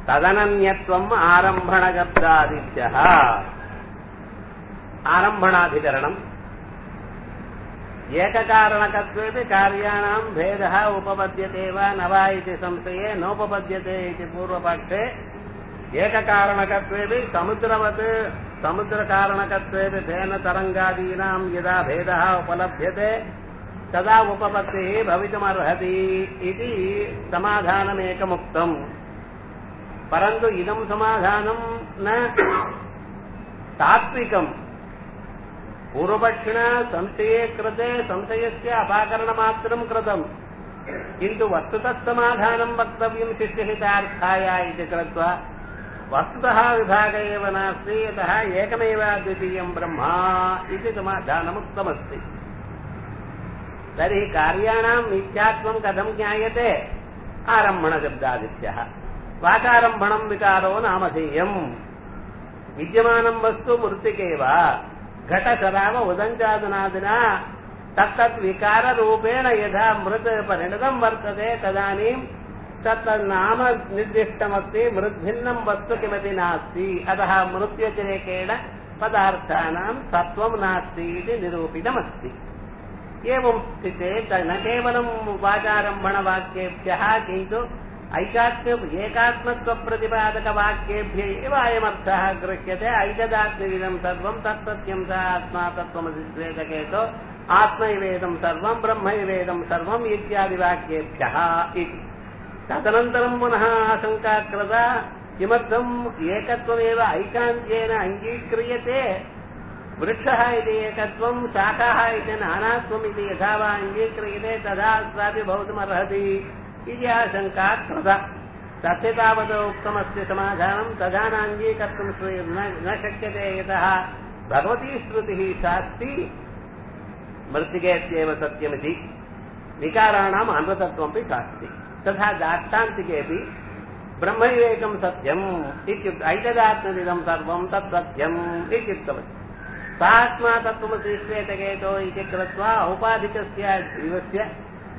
तदनन्यत्वम् आरम्भणगब्दादित्यः आरम्भणाधिकरणम् एककारणकत्वेपि कार्याणाम् भेदः उपपद्यते वा न वा इति संशये नोपपद्यते इति पूर्वपक्षे एककारणकत्वेपि समुद्रवत् समुद्रकारणकत्वेपि फेनतरङ्गादीनाम् यदा भेदः उपलभ्यते तदा उपपत्तिः भवितुमर्हति इति समाधानमेकमुक्तम् परन्तु इदं समाधानं न तात्विकम् पूर्वपक्षिणा संशये कृते संशयस्य अपाकरणमात्रं कृतम् किन्तु वस्तुतः समाधानं वक्तव्यं शिष्यहितार्थाय इति कृत्वा वस्तुतः विभाग एव नास्ति यतः एकमेव द्वितीयं ब्रह्मा इति समाधानमुक्तमस्ति तर्हि कार्याणां मिथ्यात्वं कथं ज्ञायते आरम्भणशब्दादित्यः वाचारम्भणं विकारो नामधेयम् विद्यमानं वस्तु मृत्तिकेव घटशराव उदञ्चादनादिना तत्तद्विकाररूपेण यथा मृत् परिणतं वर्तते तदानीं तत्तन्नाम निर्दिष्टमस्ति मृद्भिन्नं वस्तु किमपि नास्ति अतः मृत्युतिरेकेण पदार्थानां सत्त्वं नास्ति इति निरूपितमस्ति एवं स्थिते न केवलं वाचारम्भणवाक्येभ्यः किन्तु ऐकात्म्य एकात्मत्वप्रतिपादकवाक्येभ्य एव अयमर्थः गृह्यते ऐकदात्म्यविदं सर्वं तत्सत्यं स आत्मा तत्त्वमसि श्वेतकेतो आत्मैवेदं सर्वं ब्रह्मैवेदं सर्वम् इत्यादिवाक्येभ्यः इति तदनन्तरं पुनः आशङ्का कृता किमर्थम् एकत्वमेव ऐकान्त्येन अङ्गीक्रियते वृक्षः इति एकत्वं शाखाः इति नानात्वम् इति यथा वा अङ्गीक्रियते तदा अत्रापि भवितुमर्हति इति आशङ्का कृता तस्य तावत् उक्तमस्य समाधानं तदा नाङ्गीकर्तुं न शक्यते यतः भगवती श्रुतिः शास्ति मृत्तिकेत्येव सत्यमिति विकाराणाम् अनृतत्वमपि शास्ति तथा दाष्टान्तिकेऽपि ब्रह्मैवेकं सत्यम् इत्युक्त ऐतदात्मनिदं सर्वं तत् सत्यम् इत्युक्तवती सात्मा तत्त्वमसि श्वेतकेतो इति कृत्वा औपाधिकस्य जीवस्य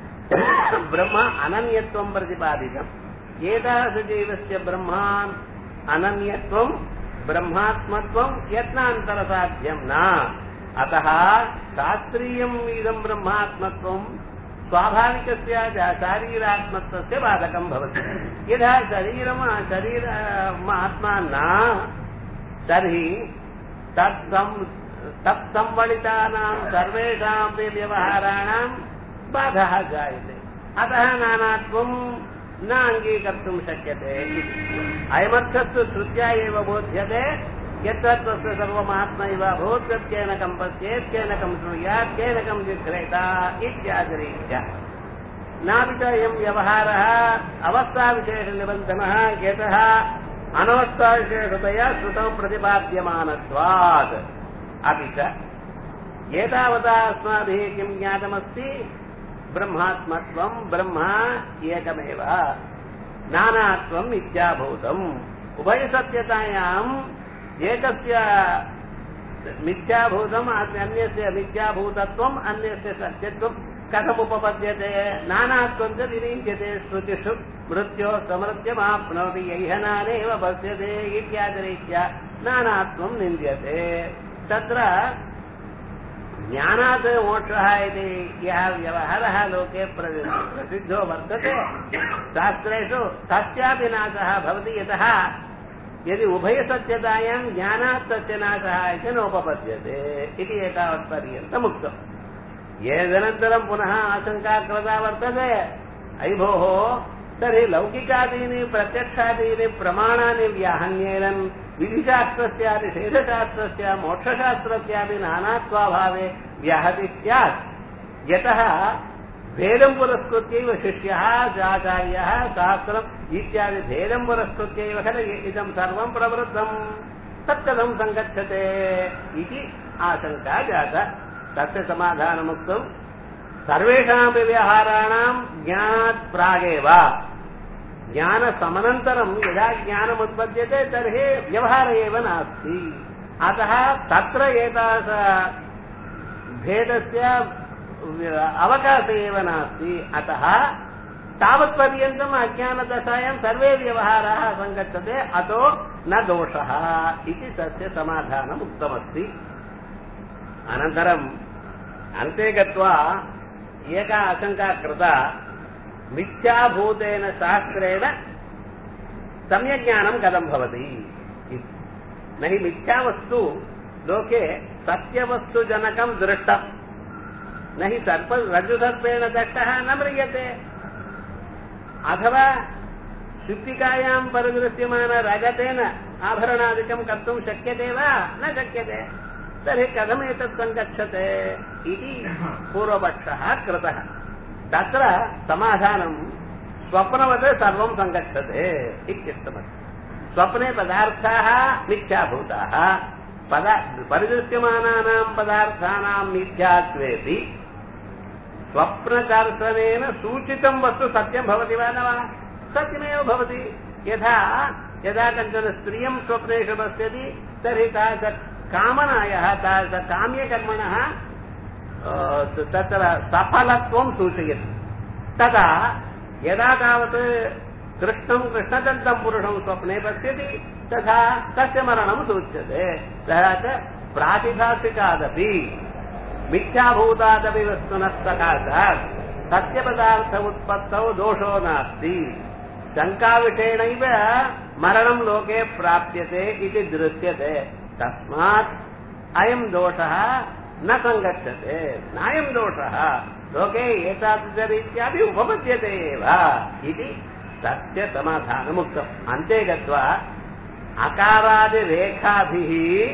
ब्रह्म अनन्यत्वं प्रतिपादितम् एतादृशजीवस्य ब्रह्मा अनन्यत्वं ब्रह्मात्मत्वं यत्नान्तरसाध्यं न अतः शास्त्रीयम् इदं ब्रह्मात्मत्वं स्वाभाविकस्य शारीरात्मत्वस्य बाधकं भवति यदा शरीरम् शरीर आत्मा न तर्हि तत्सं तत्संवलितानां सर्वेषामपि व्यवहाराणां बाधः जायते अतः नानात्वं न अङ्गीकर्तुं शक्यते अयमर्थस्तु श्रुत्या एव बोध्यते यत्तत्त्वस्य सर्वमात्मैव भूत् केन कं पश्येत् केन कं श्रूयात् केन कं जिघ्रेता इत्यादिरीत्या नापि च अयं व्यवहारः अवस्थाविशेषनिबन्धनः यतः अनवस्थाविशेषतया श्रुतौ प्रतिपाद्यमानत्वात् अपि च एतावता अस्माभिः किं ज्ञातमस्ति ब्रह्मात्मत्वं ब्रह्म एकमेव नानात्वं मिथ्याभूतम् उभयसत्यतायाम् एकस्य मिथ्याभूतम् अन्यस्य मिथ्याभूतत्वम् अन्यस्य सत्यत्वं कथमुपपद्यते नानात्वं च विनिञ्यते श्रुतिषु मृत्यो समृत्यमाप्नोति यैहनानेव पश्यते इत्यादिरीत्या नानात्वं निन्द्यते तत्र ज्ञानात् मोक्षः इति यः व्यवहारः लोके प्रसिद्धो वर्तते शास्त्रेषु तस्यापि नाशः भवति यतः यदि उभयसत्यतायां ज्ञानात् तस्य नाशः इति नोपपद्यते इति एतावत्पर्यन्तम् उक्तम् एतदनन्तरं पुनः आशङ्का कृता वर्तते अयि भोः तर्हि लौकिकादीनि प्रत्यक्षादीनि प्रमाणानि व्याहन्येन विधिशास्त्रस्यापि शेषशास्त्रस्य मोक्षशास्त्रस्यापि नानात्वाभावे व्याहति स्यात् यतः भेदं पुरस्कृत्यैव शिष्यः आचार्यः शास्त्रम् इत्यादि भेदं पुरस्कृत्यैव खलु इदं सर्वं प्रवृद्धम् तत्कथं सङ्गच्छते इति आशङ्का जाता तस्य समाधानमुक्तं सर्वेषामपि व्यवहाराणां ज्ञानात् प्रागेव ज्ञानसमनन्तरं यदा ज्ञानमुत्पद्यते तर्हि व्यवहार एव नास्ति अतः तत्र एतादृश भेदस्य अवकाश एव नास्ति अतः तावत् पर्यन्तम् अज्ञानदशायां सर्वे व्यवहाराः सङ्गच्छते अतो न दोषः इति तस्य समाधानम् उक्तमस्ति अनन्तरम् अन्ते गत्वा एका आशङ्का कृता मिथ्याभूतेन शास्त्रेण सम्यज्ञानं कथं भवति इति। न हि मिथ्यावस्तु लोके सत्यवस्तुजनकं दृष्टम् न हि सर्प रज्जुसर्पेण दष्टः न म्रियते अथवा शुक्तिकायां परिदृश्यमान रजतेन आभरणादिकं कर्तुं शक्यते वा न शक्यते तर्हि कथमेतत् सङ्गच्छते इति पूर्वपक्षः कृतः तत्र समाधानं स्वप्नवत् सर्वं सङ्गच्छते इत्युक्तमस्ति स्वप्ने पदार्थाः मिथ्याभूताः पदा परिदृश्यमानानां पदार्थानां मिथ्यात्वेपि स्वप्नदर्शनेन सूचितं वस्तु सत्यं भवति वा न वा सत्यमेव भवति यथा यदा कञ्चन स्त्रियं स्वप्नेषु पश्यति तर्हि तादृश कामनायः तादृश काम्यकर्मणः अ, तत्र सफलत्वं सूचयति तदा यदा तावत् कृष्णं कृष्णदन्तं पुरुषं स्वप्ने पश्यति तथा तस्य मरणं सूच्यते तथा च प्रातिभासिकादपि मिथ्याभूतादपि वस्तुनः सकाशात् सत्यपदार्थ उत्पत्तौ दोषो नास्ति शङ्काविषयेणैव मरणं लोके प्राप्यते इति दृश्यते तस्मात् अयं दोषः न सङ्गच्छते नायं दोषः लोके एतादृशरीत्यापि उपपद्यते एव इति तस्य समाधानमुक्तम् अन्ते गत्वा अकारादिरेखाभिः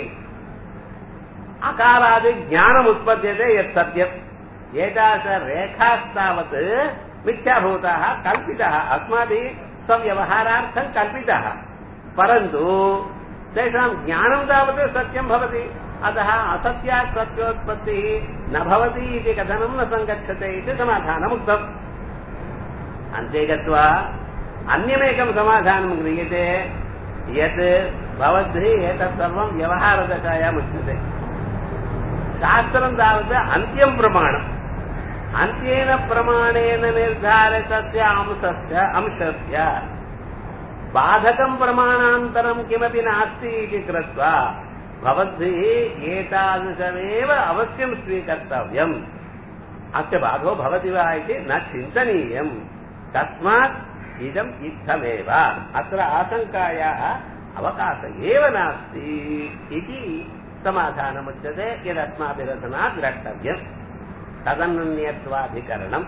अकारादि ज्ञानमुत्पद्यते यत् सत्यम् एतादृशरेखास्तावत् मिथ्याभूताः कल्पितः अस्माभिः स्वव्यवहारार्थं कल्पितः परन्तु तेषां ज्ञानं तावत् सत्यं भवति अतः असत्यात् सत्योत्पत्तिः न भवति इति कथनं न सङ्गच्छते इति समाधानमुक्तम् अन्ते गत्वा अन्यमेकं समाधानं क्रियते यत् भवद्भिः एतत् सर्वं व्यवहारदशायाम् उच्यते शास्त्रं तावत् अन्त्यं प्रमाणम् अन्त्येन प्रमाणेन निर्धारितस्य अंशस्य अंशस्य बाधकं प्रमाणान्तरं किमपि नास्ति इति कृत्वा भवद्भिः एतादृशमेव अवश्यं स्वीकर्तव्यम् अस्य बाधो भवति वा इति न चिन्तनीयम् तस्मात् इदम् इत्थमेव अत्र आशङ्कायाः अवकाश एव नास्ति इति समाधानमुच्यते यदस्माभिरधना द्रष्टव्यम् ததன்யத்வாதிகரணம்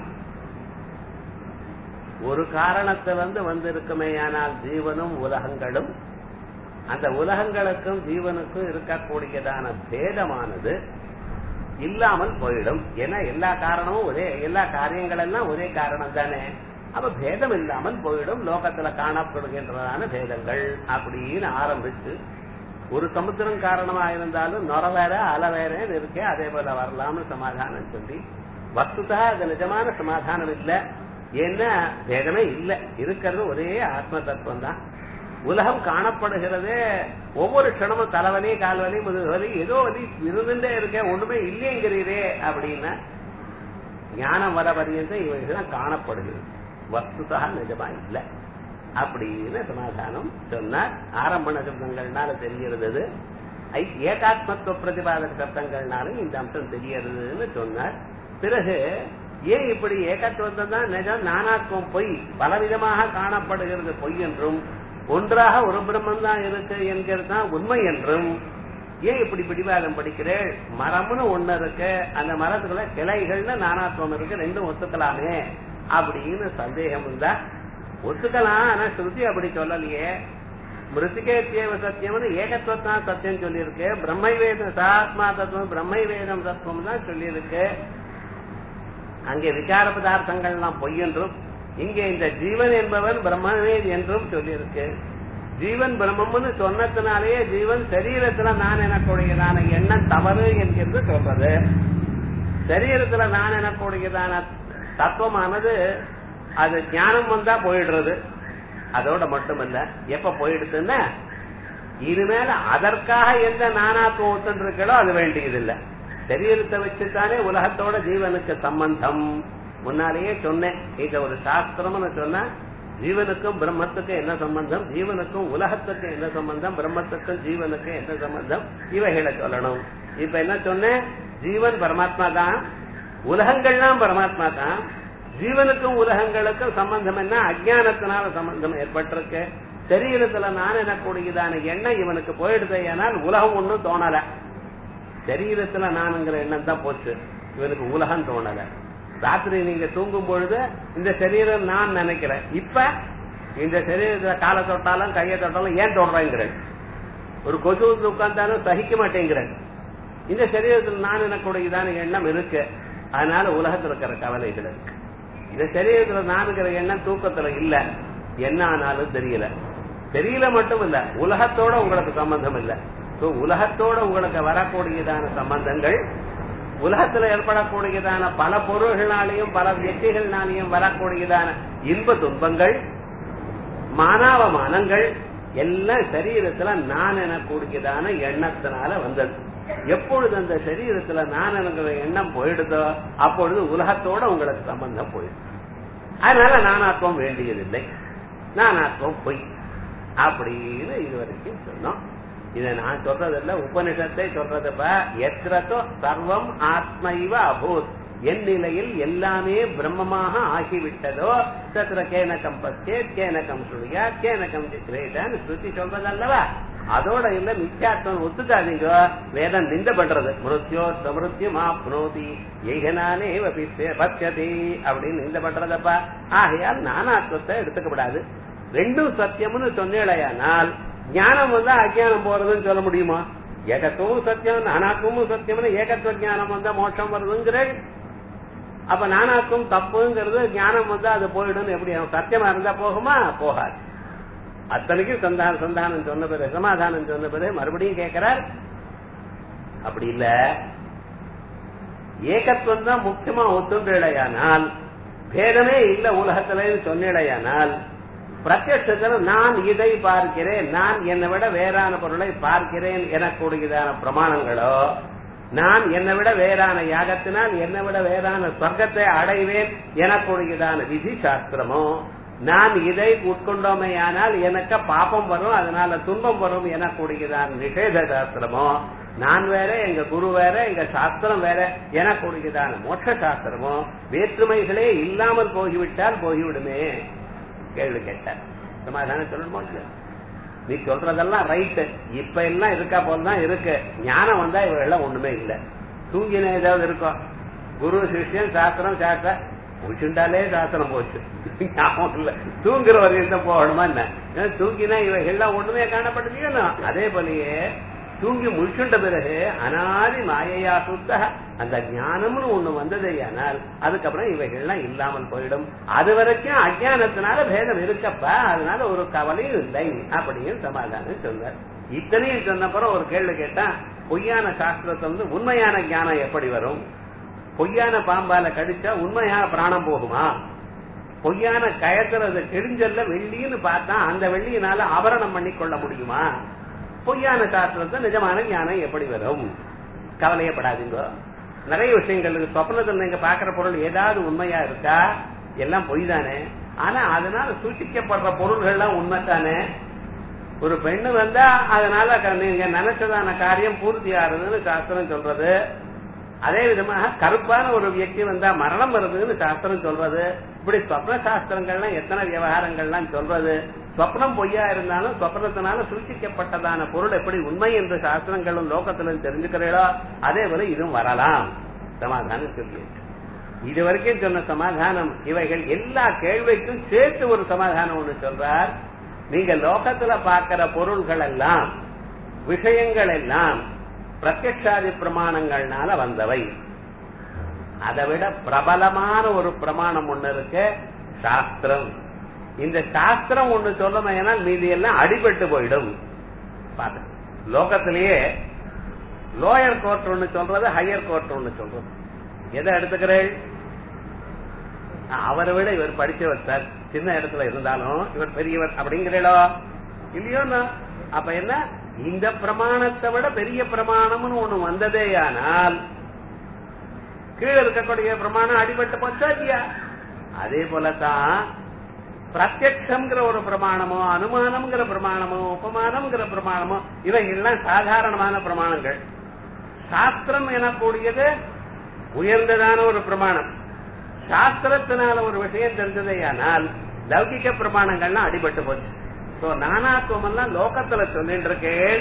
ஒரு காரணத்தை வந்து வந்திருக்குமேயானால் ஜீவனும் உலகங்களும் அந்த உலகங்களுக்கும் ஜீவனுக்கும் இருக்கக்கூடியதான பேதமானது இல்லாமல் போயிடும் ஏன்னா எல்லா காரணமும் ஒரே எல்லா காரியங்கள் எல்லாம் ஒரே காரணம் தானே அப்ப பேதம் இல்லாமல் போயிடும் லோகத்துல காணப்படுகின்றதான பேதங்கள் அப்படின்னு ஆரம்பிச்சு ஒரு சமுத்திரம் காரணமா இருந்தாலும் நொர வேற அலை வேற இருக்கே அதே போல வரலாம்னு சமாதானம் சொல்லி வஸ்துதா அது நிஜமான சமாதானம் இல்ல ஏன்னா பேதமே இல்ல இருக்கிறது ஒரே ஆத்ம தத்துவம் தான் உலகம் காணப்படுகிறதே ஒவ்வொரு க்ஷணமும் தலைவலி கால்வலி முதுகுவலி ஏதோ வலி இருந்துட்டே இருக்கேன் ஒண்ணுமே இல்லைங்கிறீரே அப்படின்னா ஞானம் வர பரியந்த இவைகள்லாம் காணப்படுகிறது வஸ்துதா நிஜமா இல்லை அப்படின்னு சமாதானம் சொன்னார் ஆரம்பண சப்தங்கள்னால தெரிகிறது அது. ஐ- ஏகாத்மத்துவ பிரதிபாதக சப்தங்கள்னாலும் இந்த அம்சம் தெரியறதுன்னு சொன்னார் பிறகு ஏன் இப்படி ஏகத்துவத்தை தான் நிஜம் நானாத்வம் பொய் பலவிதமாக காணப்படுகிறது பொய் என்றும் ஒன்றாக ஒரு பிரம்மம் தான் இருக்கு என்கிறது தான் உண்மை என்றும் ஏன் இப்படி பிடிவாதம் படிக்கிறேன் மரம்னு ஒண்ணு இருக்கு அந்த மரத்துக்குள்ள கிளைகள்னு நானாத்வம் இருக்கு ரெண்டும் ஒத்துக்கலாமே அப்படின்னு சந்தேகம் இருந்தா ஒத்துக்கலாம் ஆனா ஸ்ருதி அப்படி சொல்லலையே மிருத்திகே தேவ சத்தியம்னு ஏகத்துவத்தான் சத்தியம் சொல்லியிருக்கு பிரம்மை வேதம் சாத்மா தத்துவம் பிரம்மை வேதம் தத்துவம் தான் சொல்லியிருக்கு அங்கே விகார பதார்த்தங்கள்லாம் பொய் என்றும் இங்கே இந்த ஜீவன் என்பவன் பிரம்மமே என்றும் சொல்லியிருக்கு ஜீவன் பிரம்மம்னு சொன்னதுனாலேயே ஜீவன் சரீரத்துல நான் எனக்கூடியதான எண்ணம் தவறு என்கிறது சொல்றது சரீரத்துல நான் எனக்கூடியதான தத்துவமானது அது ஞானம் வந்தா போயிடுறது அதோட மட்டுமல்ல எப்ப போயிடுதுன்னா இனிமேல அதற்காக எந்த நானாத்துவம் ஒத்துருக்கோ அது வேண்டியதில்லை சரீரத்தை வச்சுத்தானே உலகத்தோட ஜீவனுக்கு சம்பந்தம் முன்னாலேயே சொன்னேன் இங்க ஒரு சாஸ்திரம்னு சொன்னா ஜீவனுக்கும் பிரம்மத்துக்கும் என்ன சம்பந்தம் ஜீவனுக்கும் உலகத்துக்கும் என்ன சம்பந்தம் பிரம்மத்துக்கும் ஜீவனுக்கும் என்ன சம்பந்தம் இவைகளை சொல்லணும் இப்ப என்ன சொன்னேன் ஜீவன் பரமாத்மா தான் உலகங்கள்லாம் பரமாத்மா தான் ஜீவனுக்கும் உலகங்களுக்கும் சம்பந்தம் என்ன அஜானத்தினால சம்பந்தம் ஏற்பட்டிருக்கு சரீரத்துல நான் எனக்கூடியதான எண்ணம் இவனுக்கு போயிடுது ஏனால் உலகம் ஒண்ணும் தோணல சரீரத்துல நானுங்கிற எண்ணம் தான் போச்சு இவனுக்கு உலகம் தோணல ராத்திரி நீங்க தூங்கும் பொழுது இந்த சரீரம் நான் நினைக்கிறேன் இப்ப இந்த சரீரத்துல காலை தொட்டாலும் கையை தொட்டாலும் ஏன் தொடுறேங்கிறேன் ஒரு கொசு உட்கார்ந்தாலும் சகிக்க மாட்டேங்கிறேன் இந்த சரீரத்தில் நான் எனக்குடையதான எண்ணம் இருக்கு அதனால உலகத்துல இருக்கிற கவலைகள் இருக்கு இந்த சரீரத்துல நானுங்கிற எண்ணம் தூக்கத்துல இல்ல என்ன ஆனாலும் தெரியல தெரியல மட்டும் இல்ல உலகத்தோட உங்களுக்கு சம்பந்தம் இல்ல சோ உலகத்தோட உங்களுக்கு வரக்கூடியதான சம்பந்தங்கள் உலகத்துல ஏற்படக்கூடியதான பல பொருள்களாலையும் பல வெற்றிகள்னாலையும் வரக்கூடியதான இன்ப துன்பங்கள் மானாவமானங்கள் எல்லாம் சரீரத்துல நான் எனக்கூடியதான எண்ணத்தினால வந்தது எப்பொழுது அந்த சரீரத்துல நான் எனக்கு எண்ணம் போயிடுதோ அப்பொழுது உலகத்தோட உங்களுக்கு சம்பந்தம் போயிடும் அதனால நானாத்வம் வேண்டியதில்லை நானாத்வம் பொய் அப்படின்னு இது வரைக்கும் சொன்னோம் இதை நான் சொல்றதில்ல உபனிஷத்தை சொல்றதுப்ப எத்திரத்தோ சர்வம் ஆத்மைவ அபூத் என் நிலையில் எல்லாமே பிரம்மமாக ஆகிவிட்டதோ தத்திர கேனகம் பச்சே கேனகம் சுழியா கேனகம் சித்திரேட்டான்னு ஸ்ருதி சொல்றது அல்லவா அதோட இல்ல மித்யாத்வம் ஒத்துக்காதீங்க வேதம் நிந்த பண்றது மிருத்யோ சமிருத்தியம் ஆப்னோதி ஏகனானே பச்சதி அப்படின்னு நிந்த பண்றதப்பா ஆகையால் நானாத்வத்தை எடுத்துக்கப்படாது ரெண்டும் சத்தியம்னு சொன்னேடையானால் ஞானம் வந்தா அஜானம் போறதுன்னு சொல்ல முடியுமா ஏகத்துவம் சத்தியம் நானாத்வமும் சத்தியம்னு ஏகத்துவ ஞானம் வந்தா மோட்சம் வருதுங்கிற அப்ப நானாத்வம் தப்புங்கிறது ஞானம் வந்தா அது போயிடும் எப்படி சத்தியமா இருந்தா போகுமா போகாது அத்தனைக்கும் சந்தானம் சந்தானம் சொன்ன பிறகு சமாதானம் சொன்ன பிறகு மறுபடியும் கேட்கிறார் அப்படி இல்ல ஏகத்துவம் தான் முக்கியமா ஒத்துழையானால் பேதமே இல்ல உலகத்துல சொன்னிடையானால் பிரத்யட்சத்தில் நான் இதை பார்க்கிறேன் நான் என்னை விட வேறான பொருளை பார்க்கிறேன் எனக்கூடியதான பிரமாணங்களோ நான் என்னை விட வேறான யாகத்தினால் என்னை விட வேறான சொர்க்கத்தை அடைவேன் எனக்கூடியதான விதி சாஸ்திரமோ நான் இதை உட்கொண்டோமையானால் எனக்கு பாப்பம் வரும் அதனால துன்பம் வரும் எனக்கூடியதான நிஷேத சாஸ்திரமோ நான் வேற எங்க குரு வேற எங்க சாஸ்திரம் வேற எனக்கூடியதான மோட்ச சாஸ்திரமோ வேற்றுமைகளே இல்லாமல் போகிவிட்டால் போகிவிடுமே கேள்வி கேட்டார் சமாதானம் சொல்லணுமோ நீ சொல்றதெல்லாம் ரைட்டு இப்ப எல்லாம் இருக்கா போலதான் இருக்கு ஞானம் வந்தா இவெல்லாம் ஒண்ணுமே இல்ல தூங்கின ஏதாவது இருக்கும் குரு சிஷ்யன் சாஸ்திரம் சாஸ்திர முடிச்சுட்டாலே சாஸ்திரம் போச்சு ஞாபகம் இல்ல தூங்குற வரையும் தான் போகணுமா என்ன தூங்கினா இவைகள்லாம் ஒண்ணுமே காணப்பட்டது அதே போலயே தூங்கி முழிச்சுட்ட பிறகு அனாதி மாயையா சுத்த அந்த ஞானம்னு ஒண்ணு வந்ததே ஆனால் அதுக்கப்புறம் இவைகள்லாம் இல்லாமல் போயிடும் அது வரைக்கும் அஜானத்தினால பேதம் இருக்கப்பா அதனால ஒரு கவலையும் இல்லை அப்படின்னு சமாதானம் சொன்னார் இத்தனையும் சொன்னப்புறம் ஒரு கேள்வி கேட்டா பொய்யான சாஸ்திரத்தை வந்து உண்மையான ஞானம் எப்படி வரும் பொய்யான பாம்பால கடிச்சா உண்மையான பிராணம் போகுமா பொய்யான கயத்துல அது கிழிஞ்சல்ல வெள்ளின்னு பார்த்தா அந்த வெள்ளியினால ஆபரணம் பண்ணி கொள்ள முடியுமா பொய்யான சாஸ்திரத்தை நிஜமான ஞானம் எப்படி வரும் கவலையப்படாதீங்க நிறைய விஷயங்கள் சொப்னத்தில் நீங்க பாக்குற பொருள் ஏதாவது உண்மையா இருக்கா எல்லாம் பொய் தானே ஆனா அதனால சூச்சிக்கப்படுற பொருள்கள்லாம் உண்மை தானே ஒரு பெண்ணு வந்தா அதனால நீங்க நினைச்சதான காரியம் பூர்த்தி ஆறுதுன்னு சாஸ்திரம் சொல்றது அதே விதமாக கருப்பான ஒரு வியக்தி வந்தா மரணம் வருதுன்னு சாஸ்திரம் சொல்றது இப்படி சொப்ன சாஸ்திரங்கள்லாம் எத்தனை விவகாரங்கள்லாம் சொல்றது சொப்னம் பொய்யா இருந்தாலும் சொப்னத்தினால சூழ்ச்சிக்கப்பட்டதான பொருள் எப்படி உண்மை என்று சாஸ்திரங்களும் லோகத்திலும் தெரிஞ்சுக்கிறீங்களோ அதே போல இதுவும் வரலாம் சமாதானம் சொல்லி இது வரைக்கும் சொன்ன சமாதானம் இவைகள் எல்லா கேள்விக்கும் சேர்த்து ஒரு சமாதானம் ஒண்ணு சொல்றார் நீங்க லோகத்துல பார்க்கிற பொருள்கள் எல்லாம் விஷயங்கள் எல்லாம் பிரத்யக்ஷாதி பிரமாணங்கள்னால வந்தவை அதை விட பிரபலமான ஒரு பிரமாணம் ஒண்ணு இருக்கு சாஸ்திரம் இந்த சாஸ்திரம் ஒண்ணு சொல்லணும் ஏன்னா மீதி எல்லாம் அடிபட்டு போயிடும் லோகத்திலேயே லோயர் கோர்ட் ஒண்ணு சொல்றது ஹையர் கோர்ட் ஒண்ணு சொல்றது எதை எடுத்துக்கிறேன் அவரை விட இவர் படிச்சவர் சார் சின்ன இடத்துல இருந்தாலும் இவர் பெரியவர் அப்படிங்கிறீங்களோ இல்லையோண்ணா அப்ப என்ன இந்த பிரமாணத்தை விட பெரிய பிரமாணம்னு ஒண்ணு வந்ததே ஆனால் கீழே இருக்கக்கூடிய பிரமாணம் அடிபட்டு போச்சா இல்லையா அதே போலதான் பிரத்யக்ஷம்ங்கிற ஒரு பிரமாணமோ அனுமானம்ங்கிற பிரமாணமோ உபமானம்ங்கிற பிரமாணமோ இவைகள்லாம் சாதாரணமான பிரமாணங்கள் சாஸ்திரம் எனக்கூடியது உயர்ந்ததான ஒரு பிரமாணம் சாஸ்திரத்தினால ஒரு விஷயம் தெரிஞ்சதேயானால் லௌகிக பிரமாணங்கள்லாம் அடிபட்டு போச்சு சோ நானாத்துவம் எல்லாம் லோகத்துல சொல்லிட்டு இருக்கேன்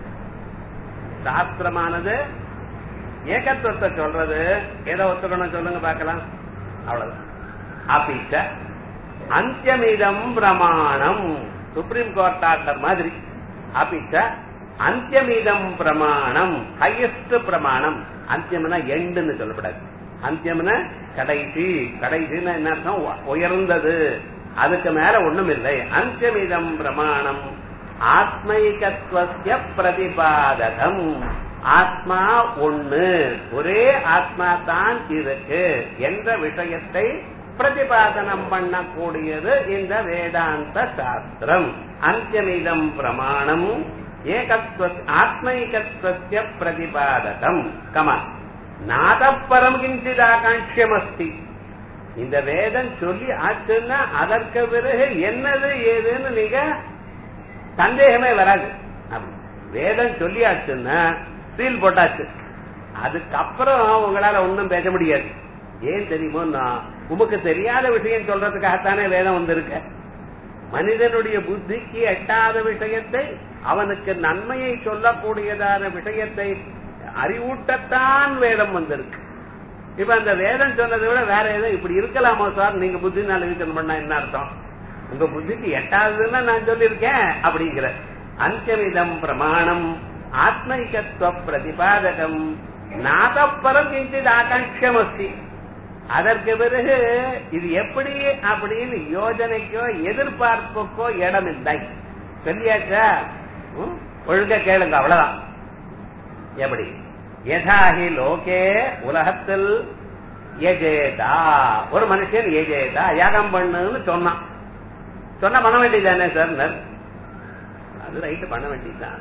சாஸ்திரமானது ஏகத்துவத்தை சொல்றது ஏதோ ஒத்துக்கணும் சொல்லுங்க பார்க்கலாம் அவ்வளவுதான் அப்பிச்ச அந்தியமிதம் பிரமாணம் சுப்ரீம் கோர்ட் ஆர்டர் மாதிரி அப்பிச்ச அந்தியமிதம் பிரமாணம் ஹையஸ்ட் பிரமாணம் அந்தியம்னா எண்டுன்னு சொல்லப்படாது அந்தியம்னா கடைசி கடைசின்னு என்ன அர்த்தம் உயர்ந்தது அதுக்கு மேல ஒண்ணும் இல்லை அந்தியமிதம் பிரமாணம் ஆத்மைகத்துவசிய பிரதிபாதகம் ஆத்மா ஒண்ணு ஒரே ஆத்மா தான் இருக்கு என்ற விஷயத்தை பிரதிபாதனம் பண்ணக்கூடியது இந்த வேதாந்த சாஸ்திரம் அந்தியமிதம் பிரமாணம் ஏகத்துவ ஆத்மைகத்துவசிய பிரதிபாதகம் கமா நாதப்பரம் கிஞ்சித் ஆகாட்சியம் அஸ்தி இந்த வேதம் சொல்லி ஆச்சுன்னா அதற்கு பிறகு என்னது ஏதுன்னு நீங்க சந்தேகமே வராது அப்படி. வேதம் சொல்லி ஆச்சுன்னா சீல் போட்டாச்சு அதுக்கப்புறம் உங்களால ஒண்ணும் பேச முடியாது ஏன் தெரியுமோன்னா உமக்கு தெரியாத விஷயம் சொல்றதுக்காகத்தானே வேதம் வந்திருக்க மனிதனுடைய புத்திக்கு எட்டாத விஷயத்தை அவனுக்கு நன்மையை சொல்லக்கூடியதான விஷயத்தை அறிவூட்டத்தான் வேதம் வந்திருக்கு இப்ப அந்த வேதம் சொன்னதை விட வேற ஏதோ இப்படி இருக்கலாமோ சார் நீங்க புத்தினால யோசனை பண்ணா என்ன அர்த்தம் உங்க புத்திக்கு எட்டாவதுன்னா நான் சொல்லியிருக்கேன் அப்படிங்கிற அந்தியமிதம் பிரமாணம் ஆத்மைகத்துவ பிரதிபாதகம் நாதப்பரம் கிஞ்சித் ஆகாட்சியம் அஸ்தி அதற்கு பிறகு இது எப்படி அப்படின்னு யோஜனைக்கோ எதிர்பார்ப்புக்கோ இடம் இல்லை சொல்லியாச்சா ம்? ஒழுங்கா கேளுங்க அவ்வளவுதான் எப்படி யதாஹி லோகே உலகத்தில் எஜேதா ஒரு மனுஷன் எஜேதா யாகம் பண்ணுன்னு சொன்னான் சொன்னா பண்ண வேண்டியதானே சார் அது ரைட்டு பண்ண வேண்டியதுதான்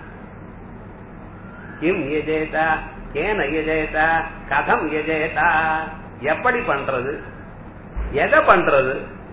கிம் எஜேதா கேன எஜேதா கதம் எஜேதா எப்படி பண்றது எதை பண்றது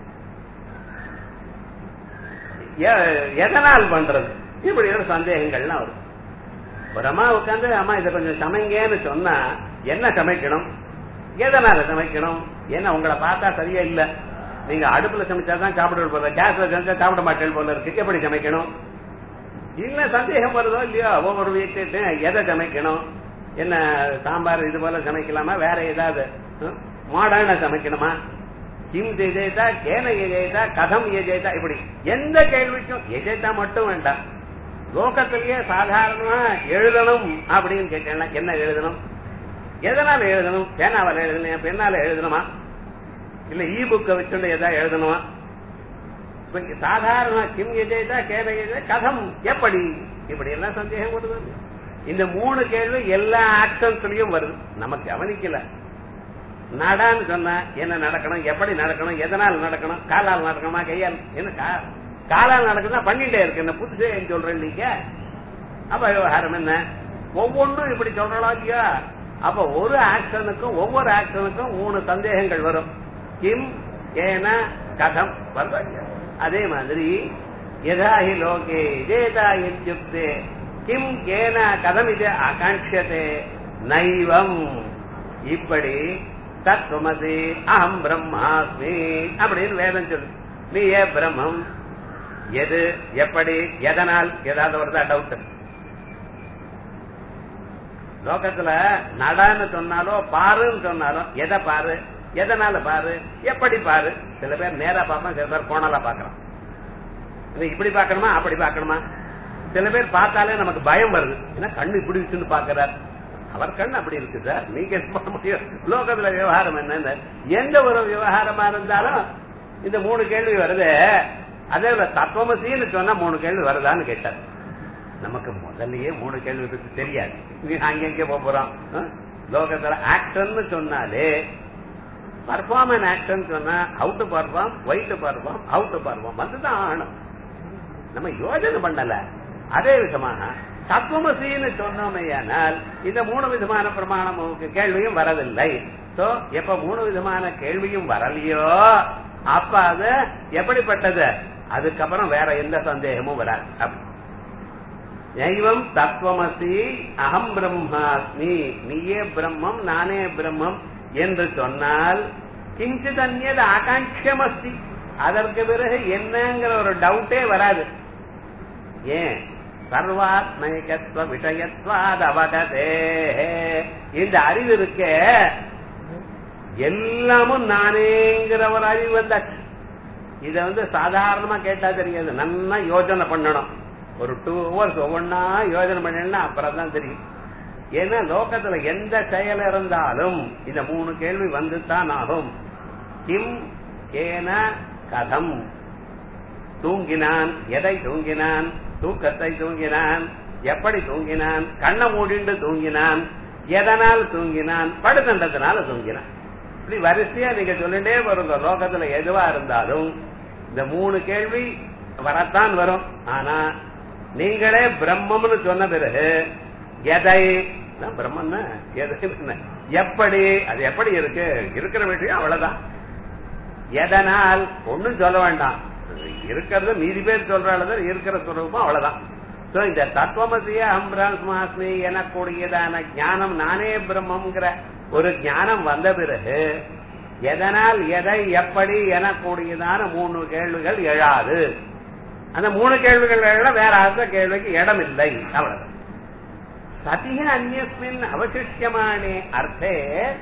எ- எதனால் பண்றது இப்படி ஒரு சந்தேகங்கள்லாம் வரும் ஒரு அம்மா உட்காந்து அம்மா இதை கொஞ்சம் சமைங்கன்னு சொன்னா என்ன சமைக்கணும் எதனால சமைக்கணும் ஏன்னா உங்களை பார்த்தா சரியா இல்ல நீங்க அடுப்புல சமைச்சாதான் சாப்பிட போல கேஸ்ல சமைச்சா சாப்பிட மாட்டேன் போல இருக்கு எப்படி சமைக்கணும் இல்ல சந்தேகம் வருதோ இல்லையோ ஒவ்வொரு வீட்டு எதை சமைக்கணும் என்ன சாம்பார் இது போல சமைக்கலாமா வேற ஏதாவது மாடர்னா சமைக்கணுமா கிம் எஜேதா கேன எஜேதா கதம் எஜேதா இப்படி எந்த கேள்விக்கும் எஜேதா மட்டும் வேண்டாம் லோகத்திலேயே சாதாரணமா எழுதணும் அப்படின்னு கேட்டேன்னா என்ன எழுதணும் எதனால எழுதணும் பேனாவால எழுதணும் பெண்ணால எழுதணுமா இல்ல இ புக்கை வச்சுட்டு ஏதாவது எழுதணுமா இப்ப இங்க சாதாரண கிம் எஜேதா கேன எஜேதா கதம் எப்படி இப்படி எல்லாம் சந்தேகம் வருது இந்த மூணு கேள்வி எல்லா ஆக்ஷன்ஸ்லயும் வருது நம்ம கவனிக்கல நடான்னு சொன்னா என்ன நடக்கணும் எப்படி நடக்கணும் எதனால் நடக்கணும் காலால் நடக்கணுமா கையால் என்ன கா- காலால் நடக்கணும் பண்ணிட்டே இருக்கு என்ன புதுசே ஏன் சொல்றேன் நீங்க அப்ப விவகாரம் என்ன ஒவ்வொன்றும் இப்படி சொல்றோம் இல்லையா அப்ப ஒரு ஆக்ஷனுக்கும் ஒவ்வொரு ஆக்ஷனுக்கும் மூணு சந்தேகங்கள் வரும் கிம் ஏன கதம் வருதா இல்லையா? அதே மாதிரி யதாஹி லோகே இதேதா இத்யுக்தே கிம் கேன கதம் இது ஆகாட்சியதே நைவம் இப்படி தத்துவமசி அகம் பிரம்மாஸ்மி அப்படின்னு வேதம் சொல்லு நீ ஏ பிரம்மம் எது எப்படி எதனால் ஏதாவது வருதா டவுட் லோகத்துல நடன்னு சொன்னாலோ பாருன்னு சொன்னாலும் எதை பாரு எதனால பாரு எப்படி பாரு சில பேர் நேரா பார்ப்பான் சில பேர் கோணலா பாக்குறான் இது இப்படி பார்க்கணுமா அப்படி பார்க்கணுமா சில பேர் பார்த்தாலே நமக்கு பயம் வருது ஏன்னா கண்ணு இப்படி வச்சுன்னு பாக்குறார் அவர் கண் அப்படி இருக்கு சார் நீங்க என்ன பண்ண முடியும் லோகத்துல விவகாரம் என்ன எந்த ஒரு விவகாரமா இருந்தாலும் இந்த மூணு கேள்வி வருது அதே போல தத்துவமசின்னு சொன்னா மூணு கேள்வி வருதான்னு கேட்டார் நமக்கு முதல்லயே மூணு கேள்வி பத்தி தெரியாது நீ அங்க எங்க போக போறோம் ஆ? லோகத்துல ஆக்ஷன் சொன்னாலே பர்ஃபார்ம் அண்ட் ஆக்ஷன் சொன்னா how to perform why to perform how to perform வந்துதான் ஆகணும் நம்ம யோஜனை பண்ணல அதே விதமாக தத்துவமசின்னு சொன்னோமையானால் இந்த மூணு விதமான பிரமாணம் கேள்வியும் வரதில்லை சோ எப்ப மூணு விதமான கேள்வியும் வரலையோ அப்ப அது எப்படிப்பட்டது அதுக்கப்புறம் வேற எந்த சந்தேகமும் வராது அப்ப- தெய்வம் தத்துவமசி அகம் பிரம்மாஸ்மி நீயே பிரம்மம் நானே பிரம்மம் என்று சொன்னால் கிஞ்சித் அந்நியது ஆகாட்சியமஸ்தி அதற்கு பிறகு என்னங்கிற ஒரு டவுட்டே வராது ஏன் சர்வாத்மயகத்துவ விஷயத்வாத் அவகதே இந்த அறிவு இருக்க எல்லாமும் நானேங்கிற ஒரு அறிவு வந்தாச்சு இத வந்து சாதாரணமா கேட்டா தெரியாது நல்லா யோசனை பண்ணணும் ஒரு டூ ஹவர்ஸ் ஒவ்வொன்னா யோசனை பண்ணா அப்புறம் தான் தெரியும் ஏன்னா லோகத்துல எந்த செயல் இருந்தாலும் இந்த மூணு கேள்வி வந்து தான் ஆகும் கிம் ஏன கதம் தூங்கினான் எதை தூங்கினான் தூக்கத்தை தூங்கினான் எப்படி தூங்கினான் கண்ணை மூடிண்டு தூங்கினான் எதனால் தூங்கினான் படுத்தண்டதுனால தூங்கினான் இப்படி வரிசையா நீங்க சொல்லிட்டே வருங்க லோகத்துல எதுவா இருந்தாலும் இந்த மூணு கேள்வி வரத்தான் வரும் ஆனா நீங்களே பிரம்மம்னு சொன்ன பிறகு எதை நான் பிரம்மன் எதை என்ன? எப்படி அது எப்படி இருக்கு இருக்கிற விஷயம் அவ்வளவுதான் எதனால் ஒண்ணும் சொல்ல வேண்டாம் இருக்கிறது மீதி பேர் சொல்றாள் இருக்கிற சொல்றதும் அவ்வளவுதான் சோ இந்த தத்துவமசிய அம்பிராஸ்மாஸ்மி எனக்கூடியதான ஞானம் நானே பிரம்மங்கிற ஒரு ஞானம் வந்த பிறகு எதனால் எதை எப்படி எனக்கூடியதான மூணு கேள்விகள் எழாது அந்த மூணு கேள்விகள் எழ வேற அடுத்த கேள்விக்கு இடம் இல்லை அவ்வளவு சதிக அந்நியஸ்மின் அவசிஷ்யமானே அர்த்தே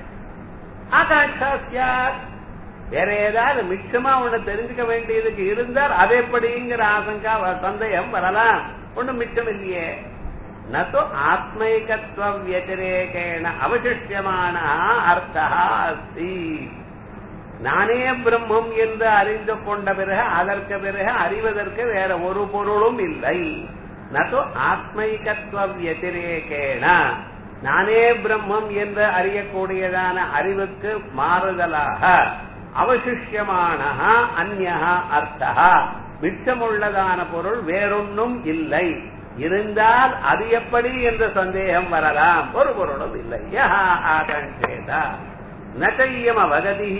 ஆகாஷா சியாத் வேற ஏதாவது மிச்சமா ஒண்ணு தெரிஞ்சுக்க வேண்டியதுக்கு இருந்தால் அது எப்படிங்கிற ஆசங்கா வ- சந்தேகம் வரலாம் ஒண்ணும் மிச்சம் இல்லையே நோ ஆத்மைகத்துவ வியதிரேகேண அவசிஷ்யமான அர்த்தா அஸ்தி நானே பிரம்மம் என்று அறிந்து கொண்ட பிறகு அதற்கு பிறகு அறிவதற்கு வேற ஒரு பொருளும் இல்லை நோ ஆத்மைகத்துவ வியதிரேகேண நானே பிரம்மம் என்று அறியக்கூடியதான அறிவுக்கு மாறுதலாக அவசிஷ்யமான அந்நிய அர்த்தா மிச்சமுள்ளதான பொருள் வேறொன்னும் இல்லை இருந்தால் அது எப்படி என்ற சந்தேகம் வரலாம் ஒரு பொருளும் இல்லை யஹா ஆகண்டேதா நச்சையம் அவகதி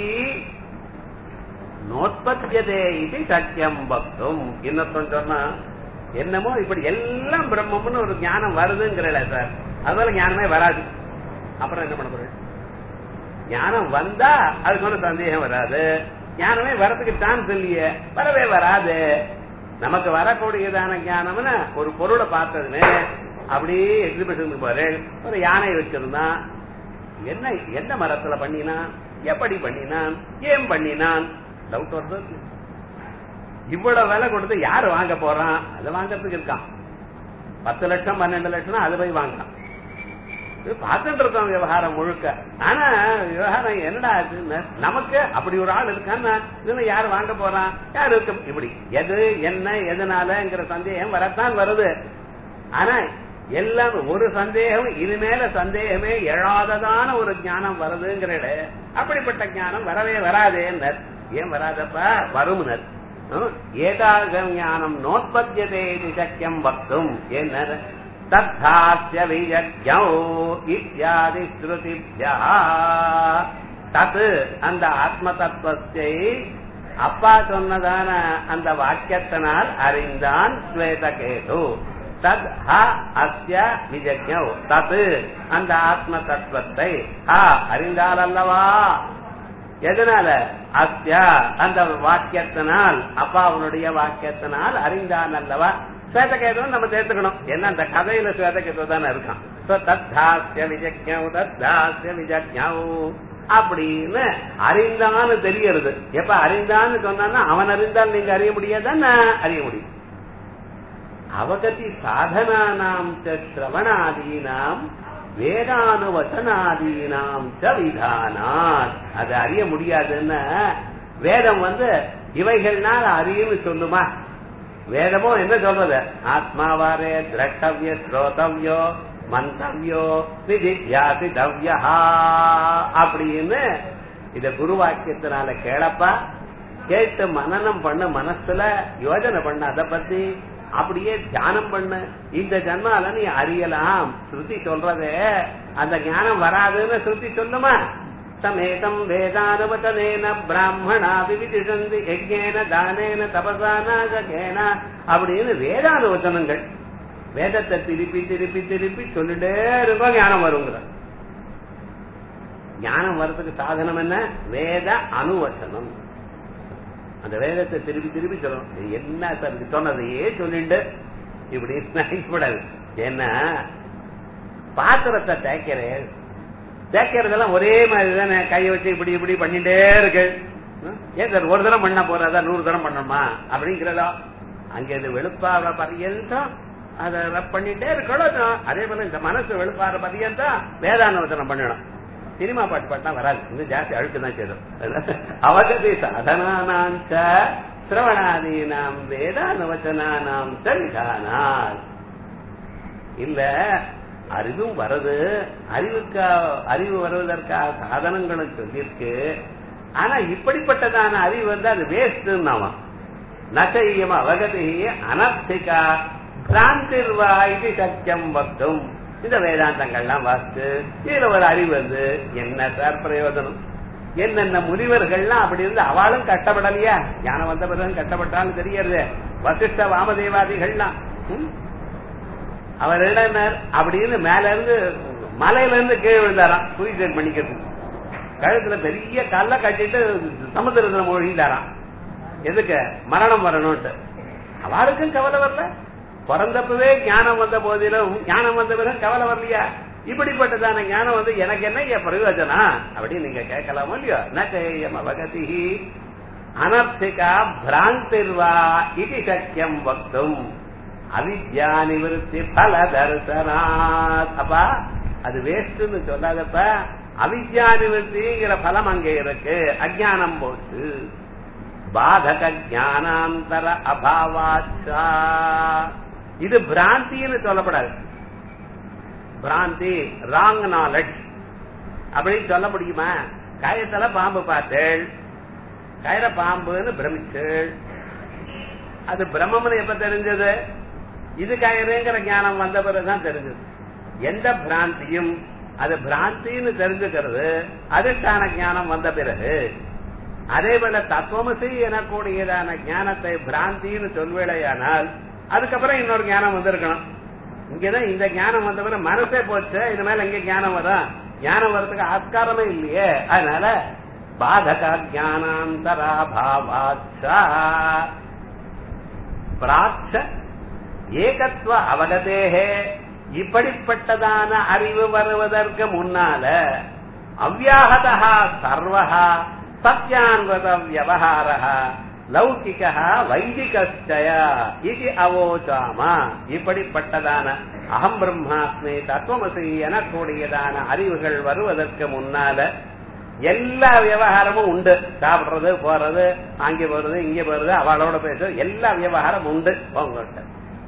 நோத்பத்தியதே இது சத்தியம் பக்தும் இன்னொருத்தன் சொன்னா என்னமோ இப்படி எல்லாம் பிரம்மம்னு ஒரு ஞானம் வருதுங்கிறல சார் அதுபோல ஞானமே வராது அப்புறம் என்ன பண்ண போறேன் ஞானம் வந்தா அதுக்கு ஒன்றும் சந்தேகம் வராது ஞானமே வரதுக்கு சான்ஸ் இல்லையே வரவே வராது நமக்கு வரக்கூடியதான ஞானம்னா ஒரு பொருளை பார்த்ததுன்னு அப்படியே எக்ஸிபிஷனுக்கு போறே ஒரு யானை வச்சிருந்தான் என்ன எந்த மரத்துல பண்ணினான் எப்படி பண்ணினான் ஏன் பண்ணினான் டவுட் வருது இவ்வளவு விலை கொடுத்து யாரு வாங்க போறான் அதை வாங்கறதுக்கு இருக்கான் பத்து லட்சம் பன்னெண்டு லட்சம் அது போய் வாங்கலாம் இது பார்த்துட்டு இருக்கோம் விவகாரம் முழுக்க ஆனா விவகாரம் என்னடா ஆச்சுன்னு நமக்கு அப்படி ஒரு ஆள் இருக்கான்னா இதுல யாரு வாங்க போறான் யாரு இருக்க இப்படி எது என்ன எதனாலங்கிற சந்தேகம் வரத்தான் வருது ஆனா எல்லாம் ஒரு சந்தேகம் இனிமேல சந்தேகமே எழாததான ஒரு ஞானம் வருதுங்கிற அப்படிப்பட்ட ஞானம் வரவே வராதேன்னர் ஏன் வராதப்பா வருமுனர் ஏதாக ஞானம் நோத்பத்தியதே இது சக்கியம் வக்தும் என்ன தத்தாஸ்ய வியஜ்ஞோ இத்தியாதி ஸ்ருதிபியா தத் அந்த ஆத்ம தத்துவத்தை அப்பா சொன்னதான அந்த வாக்கியத்தினால் அறிந்தான் ஸ்வேதகேது தத் ஹ அஸ்ய விஜக்ஞோ தத் அந்த ஆத்ம தத்துவத்தை ஹ அறிந்தால் அல்லவா எதனால அஸ்ய அந்த வாக்கியத்தினால் அப்பாவுடைய வாக்கியத்தினால் அறிந்தான் அல்லவா ஸ்வேதகேதுவும் நம்ம சேர்த்துக்கணும் என்ன அந்த கதையில ஸ்வேதகேது தானே இருக்கான் So, தத்தாஸ்ய விஜக்ஞௌ தத்தாஸ்ய விஜக்ஞௌ அப்படின்னு அறிந்தான்னு தெரியறது எப்ப அறிந்தான்னு சொன்னா அவன் அறிந்தால் நீங்க அறிய முடியாதானே அறிய முடியும் அவகதி சாதனானாம் ச சிரவணாதீனாம் வேதானுவசனாதீனாம் ச விதானாத் அது அறிய முடியாதுன்னு வேதம் வந்து இவைகள்னால் அறியும்னு சொல்லுமா வேதமோ என்ன சொல்றது ஆத்மாவாரே திரட்டவிய ஸ்ரோதவ்யோ மந்தவ்யோ விதியாசிதவ்யா அப்படின்னு இத குரு வாக்கியத்தினால கேளப்பா கேட்டு மனநம் பண்ண மனசுல யோஜனை பண்ண அத பத்தி அப்படியே தியானம் பண்ணு இந்த ஜன்மால நீ அறியலாம் ஸ்ருதி சொல்றதே அந்த ஞானம் வராதுன்னு ஸ்ருதி சொல்லுமா சமேதம் வேதானுவச்சனேன பிராமணா விவிதிஷந்தி யஜ்ஞேன தானேன தபசா நாகேன அப்படின்னு வேதானுவச்சனங்கள் வேதத்தை திருப்பி திருப்பி திருப்பி சொல்லிட்டே இருக்கும் ஞானம் வருங்கிற ஞானம் வர்றதுக்கு சாதனம் என்ன வேத அனுவச்சனம் அந்த வேதத்தை திருப்பி திருப்பி சொல்லணும் இது என்ன சார் இது சொன்னதையே சொல்லிட்டு இப்படி நினைக்கப்படாது ஏன்னா பாத்திரத்தை தேய்க்கிறேன் தேய்க்கிறதெல்லாம் ஒரே மாதிரி தானே கையை வச்சு இப்படி இப்படி பண்ணிட்டே இருக்கு ஏன் சார் ஒரு தரம் பண்ண போறதா நூறு தரம் பண்ணணுமா அப்படிங்கிறதா அங்க இது வெளுப்பாக பரியந்தம் அதை ரப் பண்ணிட்டே இருக்கணும் அதே போல இந்த மனசு வெளுப்பாற பரியந்தம் வேதானவசனம் பண்ணணும் சினிமா பாட்டு பாட்டுனா வராது இன்னும் ஜாஸ்தி அழுக்கு தான் சேரும் அவகதி சாதனானாம் சிரவணாதீனாம் வேதானவச்சனானாம் சரிதானால் இல்ல அறிவும் வருது அறிவுக்கா அறிவு வருவதற்காக சாதனங்களும் சொல்லியிருக்கு ஆனா இப்படிப்பட்டதான அறிவு வந்து அது வேஸ்ட் நாம நசையம் அவகதி அனர்த்திகா பிராந்திர்வா இது சத்தியம் வக்தும் இந்த வேதாந்தங்கள்லாம் வாசித்து இதுல ஒரு அறிவு வந்து என்ன சார் பிரயோஜனம் என்னென்ன முனிவர்கள்லாம் அப்படி இருந்து அவளும் கஷ்டப்படலையா ஞானம் வந்த பிறகு கஷ்டப்பட்டாலும் தெரியறது வசிஷ்ட வாமதேவாதிகள்லாம் அவர் இளைஞர் அப்படின்னு மேல இருந்து மலையில இருந்து கீழே விழுந்தாராம் சூசைட் பண்ணிக்கிறது கழுத்துல பெரிய கல்ல கட்டிட்டு சமுத்திரத்துல மூழ்கிட்டாராம் எதுக்கு மரணம் வரணும்ட்டு அவளுக்கும் கவலை வரல பிறந்தப்பவே ஞானம் வந்த போதிலும் ஞானம் வந்த பிறகு கவலை வரலையா இப்படிப்பட்டதான ஞானம் வந்து எனக்கு என்ன என் பிரயோஜனா அப்படின்னு நீங்க கேட்கலாமோ இல்லையோ நயம் அவகதி அனர்த்திகா பிராந்திர்வா இது சக்கியம் வக்தும் அவித்யா நிவர்த்தி பல தரிசனாத் அப்பா அது வேஸ்ட்னு சொல்லாதப்ப அவித்யா நிவர்த்திங்கிற பலம் அங்கே இருக்கு அஜானம் போச்சு பாதக ஜானாந்தர அபாவாச்சா இது பிராந்தின்னு சொல்லப்படாது பிராந்தி ராங் நாலெட் அப்படின்னு சொல்ல முடியுமா கயத்துல பாம்பு பார்த்தேள் கயிற பாம்புன்னு பிரமிச்சேள் அது பிரம்மம்னு எப்ப தெரிஞ்சது இது கயிறுங்கிற ஞானம் வந்த பிறகுதான் தெரிஞ்சது எந்த பிராந்தியும் அது பிராந்தின்னு தெரிஞ்சுக்கிறது அதுக்கான ஞானம் வந்த பிறகு அதே போல தத்துவமசி எனக்கூடியதான ஞானத்தை பிராந்தின்னு சொல்வேளையானால் அதுக்கப்புறம் இன்னொரு ஞானம் வந்திருக்கணும் இங்கதான் இந்த ஞானம் வந்த பிறகு மனசே போச்சு இது மேல எங்க ஞானம் வரும் ஞானம் வர்றதுக்கு ஆஸ்காரமே இல்லையே அதனால பாதக ஜானாந்தராபாவாச்சா பிராட்ச ஏகத்துவ அவகதேகே இப்படிப்பட்டதான அறிவு வருவதற்கு முன்னால அவ்யாகதா சர்வஹா சத்யான்வத வியவஹாரா லௌகிக வைதிகஸ்டய இது அவோச்சாம இப்படிப்பட்டதான அகம் பிரம்மாஸ்மி தத்துவமசி எனக்கூடியதான அறிவுகள் வருவதற்கு முன்னால எல்லா விவகாரமும் உண்டு சாப்பிடுறது போறது அங்கே போறது இங்க போறது அவளோட பேசுறது எல்லா விவகாரமும் உண்டு உங்கள்கிட்ட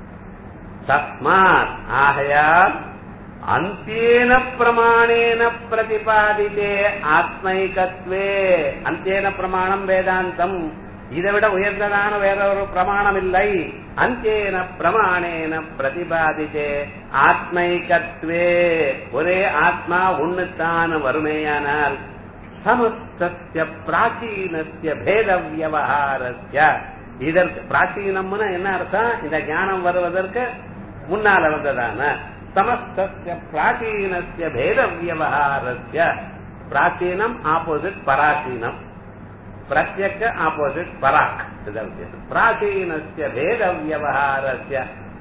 தஸ்மாத் ஆகையால் அந்தேன பிரமாணேன பிரதிபாதித்தே ஆத்மைகத்வே அந்தேன பிரமாணம் வேதாந்தம் இதை விட உயர்ந்ததான வேற ஒரு பிரமாணம் இல்லை அந்தேன பிரமாணேன பிரதிபாதித்தே ஆத்மைகத்வே ஒரே ஆத்மா ஒண்ணுத்தான் வருமேயானால் சமஸ்தஸ்ய பிராச்சீனஸ்ய பேத வியவஹாரஸ்ய இதற்கு பிராச்சீனம்னு என்ன அர்த்தம் இந்த ஞானம் வருவதற்கு முன்னால வந்ததான சமஸ்தஸ்ய பிராச்சீனஸ்ய பேத வியவஹாரஸ்ய பிராச்சீனம் ஆப்போசிட் பராச்சீனம் பிரத்யக்க ஆப்போசிட் பராக் பிராச்சீனஸ்ய பேத வியவஹாரஸ்ய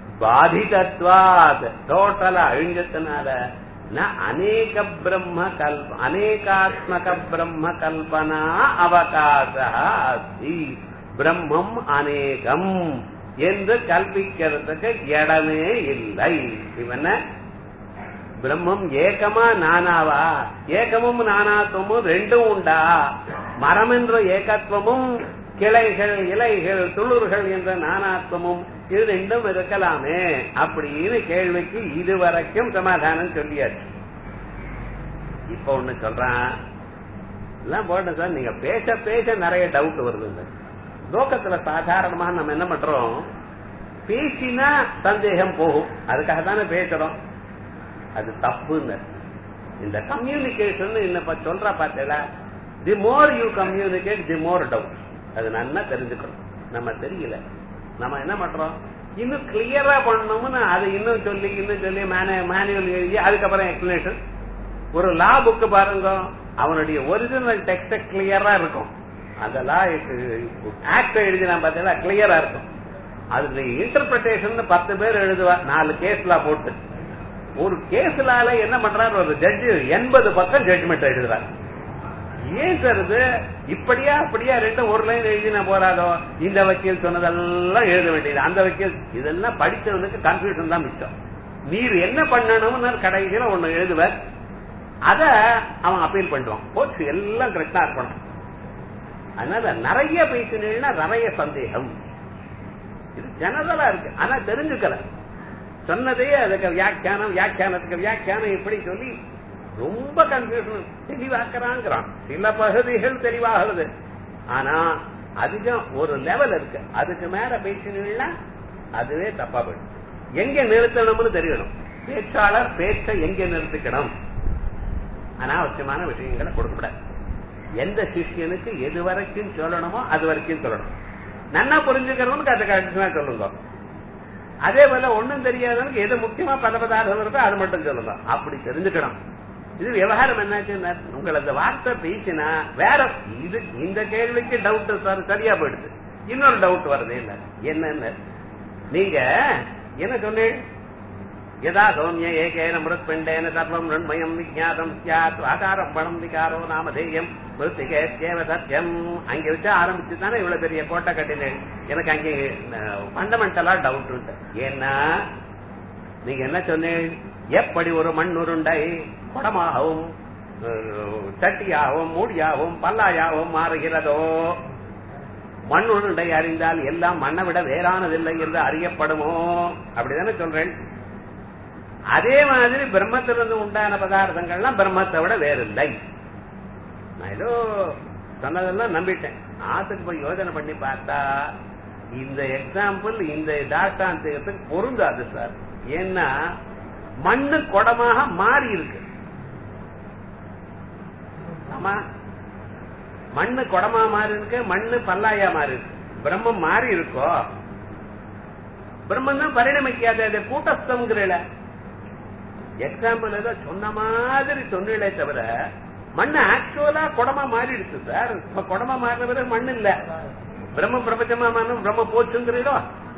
பாதிதத்வாத் டோட்டலா அழிஞ்சதுனால ந அநேக பிரம்ம கல்ப அநேகாத்மக பிரம்ம கல்பனா அவகாச அஸ்தி பிரம்மம் அநேகம் என்று கல்பிக்கிறதுக்கு இடமே இல்லை இவன பிரம்மம் ஏகமா நானாவா ஏகமும் நானாத்துவமும் ரெண்டும் உண்டா மரம் என்ற ஏகத்துவமும் கிளைகள் இலைகள் துளிர்கள் என்ற நானாத்துவமும் இது ரெண்டும் இருக்கலாமே அப்படின்னு கேள்விக்கு இதுவரைக்கும் சமாதானம் சொல்லியாச்சு இப்ப ஒண்ணு சொல்றான் எல்லாம் போட்டேன் சார் நீங்க பேச பேச நிறைய டவுட் வருது லோகத்துல சாதாரணமா நம்ம என்ன பண்றோம் பேசினா சந்தேகம் போகும் அதுக்காக தானே பேசுறோம் அது தப்புன்னு இந்த கம்யூனிகேஷன் இன்னப்ப சொல்ற பார்த்தல the more you communicate the more doubt அது நல்லா தெரிஞ்சுக்கணும் நம்ம தெரியல நம்ம என்ன பண்றோம் இன்னும் கிளியரா பண்ணணும்னு அதை இன்னும் சொல்லி இன்னும் சொல்லி மேனுவல் எழுதி அதுக்கப்புறம் எக்ஸ்பிளேஷன் ஒரு லா புக்கு பாருங்க அவனுடைய ஒரிஜினல் டெக்ஸ்ட் கிளியரா இருக்கும் அந்த லா ஆக்ட் எழுதினா பார்த்தீங்கன்னா கிளியரா இருக்கும் அதுல இன்டர்பிரேஷன் பத்து பேர் எழுதுவா நாலு கேஸ்ல போட்டு ஒரு கேஸ்லால என்ன பண்றாரு ஒரு ஜட்ஜி எண்பது பக்கம் ஜட்ஜ்மெண்ட் எழுதுறாரு ஏன் சார் இது இப்படியா அப்படியா ரெண்டும் ஒரு லைன் எழுதினா போறாதோ இந்த வக்கீல் சொன்னதெல்லாம் எழுத வேண்டியது அந்த வக்கீல் இதெல்லாம் படிச்சவனுக்கு கன்ஃபியூஷன் தான் மிச்சம் நீர் என்ன பண்ணணும்னு கடைசியில ஒண்ணு எழுதுவர் அத அவன் அப்பீல் பண்ணுவான் போச்சு எல்லாம் கரெக்டா இருக்கணும் அதனால நிறைய பேசினா நிறைய சந்தேகம் இது ஜெனரலா இருக்கு ஆனா தெரிஞ்சுக்கல சொன்னதே அதுக்கு வியாக்கியானம் வியாக்கியானத்துக்கு வியாக்கியானம் இப்படி சொல்லி ரொம்ப கன்ஃபியூஷன் தெளிவாக்குறாங்கிறான் சில பகுதிகள் தெளிவாகிறது ஆனா அதிகம் ஒரு லெவல் இருக்கு அதுக்கு மேல பேசினா அதுவே தப்பா போயிடும் எங்க நிறுத்தணும்னு தெரியணும் பேச்சாளர் பேச்சை எங்க நிறுத்திக்கணும் அனாவசியமான விஷயங்களை கொடுக்கப்படாது எந்த சிஷியனுக்கு எது வரைக்கும் சொல்லணுமோ அது வரைக்கும் சொல்லணும் நன்னா புரிஞ்சுக்கிறவனுக்கு அதை கண்டிப்பா சொல்லுங்க அதே போல ஒண்ணும் தெரியாதவனுக்கு எது முக்கியமா பல பதார்த்தம் இருக்கோ அது மட்டும் சொல்லுங்க அப்படி தெரிஞ்சுக்கணும் இது விவகாரம் என்னாச்சு உங்களை அந்த வார்த்தை பேசினா வேற இது இந்த கேள்விக்கு டவுட் சார் சரியா போயிடுது இன்னொரு டவுட் வருது இல்ல என்னன்னு நீங்க என்ன சொன்னீங்க யதா சௌமிய ஏகேன மிருத்பிண்டேன சர்வம் நுண்மயம் விஜாதம் சியாத் ஆகாரம் பணம் விகாரோ நாமதேயம் மிருத்திகேவ சத்தியம் அங்க வச்சு ஆரம்பிச்சு தானே இவ்வளவு பெரிய கோட்டை கட்டினேன் எனக்கு அங்கே ஃபண்டமெண்டலா டவுட் உண்டு ஏன்னா நீங்க என்ன சொன்னீங்க எப்படி ஒரு மண் உருண்டை குடமாகவும் சட்டியாகவும் மூடியாகவும் பல்லாயாகவும் மாறுகிறதோ மண் உருண்டை அறிந்தால் எல்லாம் மண்ணை விட வேறானதில்லை என்று அறியப்படுமோ அப்படிதானே சொல்றேன் அதே மாதிரி பிரம்மத்திலிருந்து உண்டான பதார்த்தங்கள்லாம் பிரம்மத்தை விட வேறில்லை நான் ஏதோ சொன்னதெல்லாம் நம்பிட்டேன் ஆத்துக்கு போய் யோசனை பண்ணி பார்த்தா இந்த எக்ஸாம்பிள் இந்த தாஷ்டாந்தத்துக்கு பொருந்தாது சார் ஏன்னா மண்ணு குடமாக மாறி இருக்கு ஆமா மண்ணு குடமா மாறி இருக்கு மண்ணு பல்லாயா மாறி இருக்கு பிரம்மம் மாறி இருக்கோ பிரம்மம் தான் பரிணமிக்காத கூட்டஸ்தம்ங்கிறல எக்ஸாம்பிள் ஏதோ சொன்ன மாதிரி சொன்னீங்களே தவிர மண்ணு ஆக்சுவலா குடமா மாறிடுச்சு சார் இப்ப குடமா மாறின பிறகு மண் இல்ல பிரம்ம பிரபஞ்சமா மாறும் பிரம்ம போச்சுங்கிறீங்களோ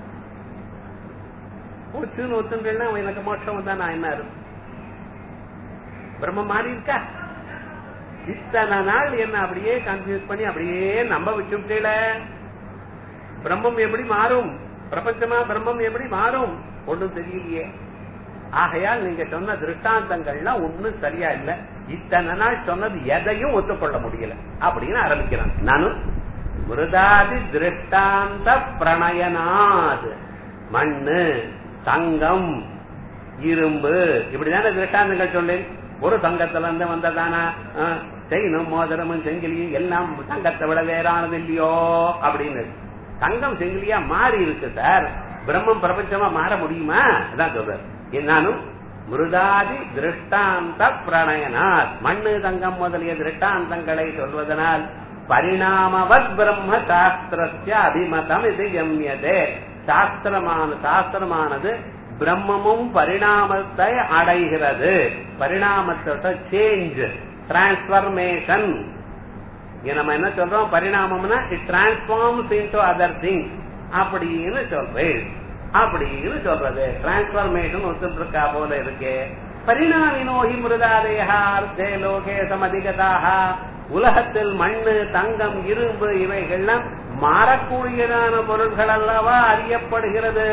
போச்சுன்னு ஒத்துங்கன்னா எனக்கு மோட்சம் வந்தா நான் என்ன இருக்கும் பிரம்ம மாறி இருக்கா இத்தனை நாள் என்ன அப்படியே கன்ஃபியூஸ் பண்ணி அப்படியே நம்ப வச்சுட்டேல பிரம்மம் எப்படி மாறும் பிரபஞ்சமா பிரம்மம் எப்படி மாறும் ஒண்ணும் தெரியலையே ஆகையால் நீங்க சொன்ன திருஷ்டாந்தங்கள்லாம் ஒண்ணும் சரியா இல்ல இத்தனை நாள் சொன்னது எதையும் ஒத்துக்கொள்ள முடியல அப்படின்னு ஆரம்பிக்கிறான் நானும் மிருதாதி திருஷ்டாந்த பிரணயனாது மண்ணு தங்கம் இரும்பு இப்படிதானே திருஷ்டாந்தங்கள் சொல்லேன் ஒரு தங்கத்துல இருந்து வந்ததானா செயினும் மோதிரமும் செங்கிலியும் எல்லாம் தங்கத்தை விட வேறானது இல்லையோ அப்படின்னு தங்கம் செங்கிலியா மாறி இருக்கு சார் பிரம்மம் பிரபஞ்சமா மாற முடியுமா அதான் சொல்றாரு என்னாலும் மிருதாதி திருஷ்டாந்த பிரணயனாத் மண்ணு தங்கம் முதலிய திருஷ்டாந்தங்களை சொல்வதனால் பரிணாமவத் பிரம்ம சாஸ்திரஸ்ய அபிமதம் இது கம்யதே சாஸ்திரமான சாஸ்திரமானது பிரம்மமும் பரிணாமத்தை அடைகிறது பரிணாமத்தோட சேஞ்ச் டிரான்ஸ்பர்மேஷன் நம்ம என்ன சொல்றோம் பரிணாமம்னா it transforms into other thing அப்படின்னு சொல்றேன் அப்படின்னு சொல்றது டிரான்ஸ்பர்மேஷன் ஒத்துட்டு இருக்கா போல இருக்கு பரிணாமினோஹி மிருதாதேகா அர்த்தே லோகே சமதிகதாக உலகத்தில் மண்ணு தங்கம் இரும்பு இவைகள்லாம் மாறக்கூடியதான பொருள்கள் அல்லவா அறியப்படுகிறது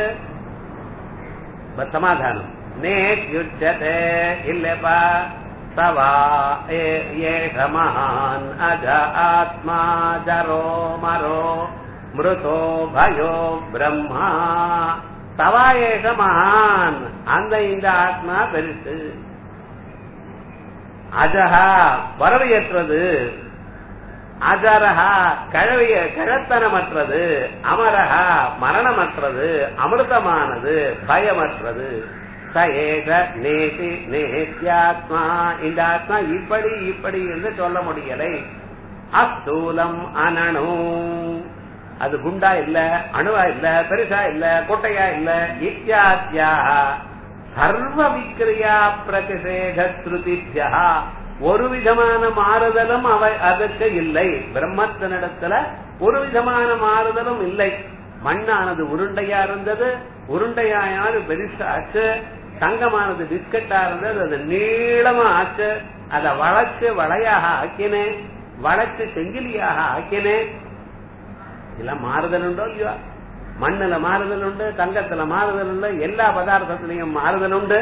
சமாதானம் நேக் யுச்சதே இல்லப்பா சவா ஏஷ மகான் அஜ ஆத்மா ஜரோ மரோ மிருதோ பயோ பிரம்மா சவா ஏஷ மகான் அந்த இந்த ஆத்மா பெருசு அஜஹா வரவையற்றது அஜரஹா கழவிய கிழத்தனமற்றது அமரஹா மரணமற்றது அமிர்தமானது பயமற்றது ச ஏக நேதி நேத்யாத்மா இந்த ஆத்மா இப்படி இப்படி என்று சொல்ல முடியலை அஸ்தூலம் அனணு அது குண்டா இல்ல அணுவா இல்ல பெருசா இல்ல கொட்டையா இல்ல இத்தியாத்யா சர்வ விக்கிரியா பிரதிஷேக ஸ்ருதிபியா ஒரு விதமான மாறுதலும் அவை அதற்கு இல்லை பிரம்மத்தினிடத்துல ஒரு விதமான மாறுதலும் இல்லை மண்ணானது உருண்டையா இருந்தது உருண்டையானது பெருசாச்சு தங்கமானது பிஸ்கட்டா இருந்தது அது நீளமா ஆச்சு அதை வளைச்சு வளையாக ஆக்கினேன் வளைச்சு செங்கிலியாக ஆக்கினேன் இதெல்லாம் மாறுதல் உண்டோ இல்லையோ மண்ணுல மாறுதல் உண்டு தங்கத்துல மாறுதல் உண்டு எல்லா பதார்த்தத்திலையும் மாறுதல் உண்டு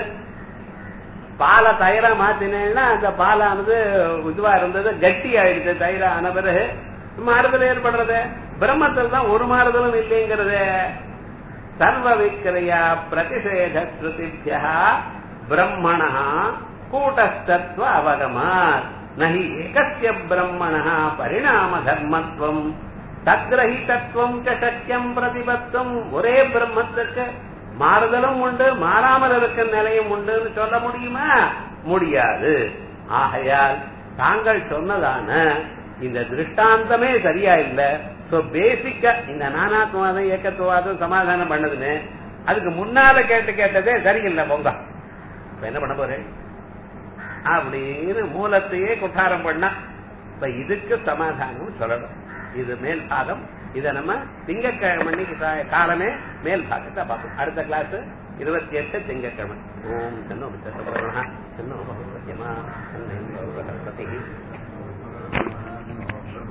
பாலை தயிரா மாத்தினேன்னா அந்த பாலானது இதுவா இருந்தது கட்டி ஆயிடுச்சு தயிரா ஆன பிறகு மாறுதல் ஏற்படுறது பிரம்மத்தில் தான் ஒரு மாறுதலும் இல்லைங்கிறது சர்வ விக்கிரையா பிரதிஷேக ஸ்ருதிபியா பிரம்மணா கூட்டஸ்தத்துவ அவகமாத் நகி ஏகஸ்ய பிரம்மணா பரிணாம தர்மத்துவம் தத்ரஹிதத்துவம் சக்கியம் பிரதிபத்துவம் ஒரே பிரம்மத்துக்கு மாறுதலும் உண்டு மாறாமல் இருக்க நிலையும் உண்டுன்னு சொல்ல முடியுமா முடியாது ஆகையால் தாங்கள் சொன்னதான இந்த திருஷ்டாந்தமே சரியா இல்ல சோ பேசிக்கா இந்த நானாத்வாதம் ஏக்கத்துவாதம் சமாதானம் பண்ணதுன்னு அதுக்கு முன்னால கேட்டு கேட்டதே சரியில்லை பொங்க இப்ப என்ன பண்ண போறேன் அப்படின்னு மூலத்தையே குட்டாரம் பண்ணா இப்ப இதுக்கு சமாதானம் சொல்லணும் இது மேல் பாகம் இத நம்ம திங்கக்கிழமை காலமே மேல் பாகத்தை பார்ப்போம் அடுத்த கிளாஸ் இருபத்தி எட்டு திங்கக்கிழமை ஓம் தன்னோ சத்தபரணா தன்னோ பகவத்யமா தன்னை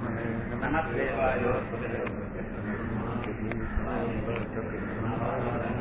நமஸ்தேவாயோ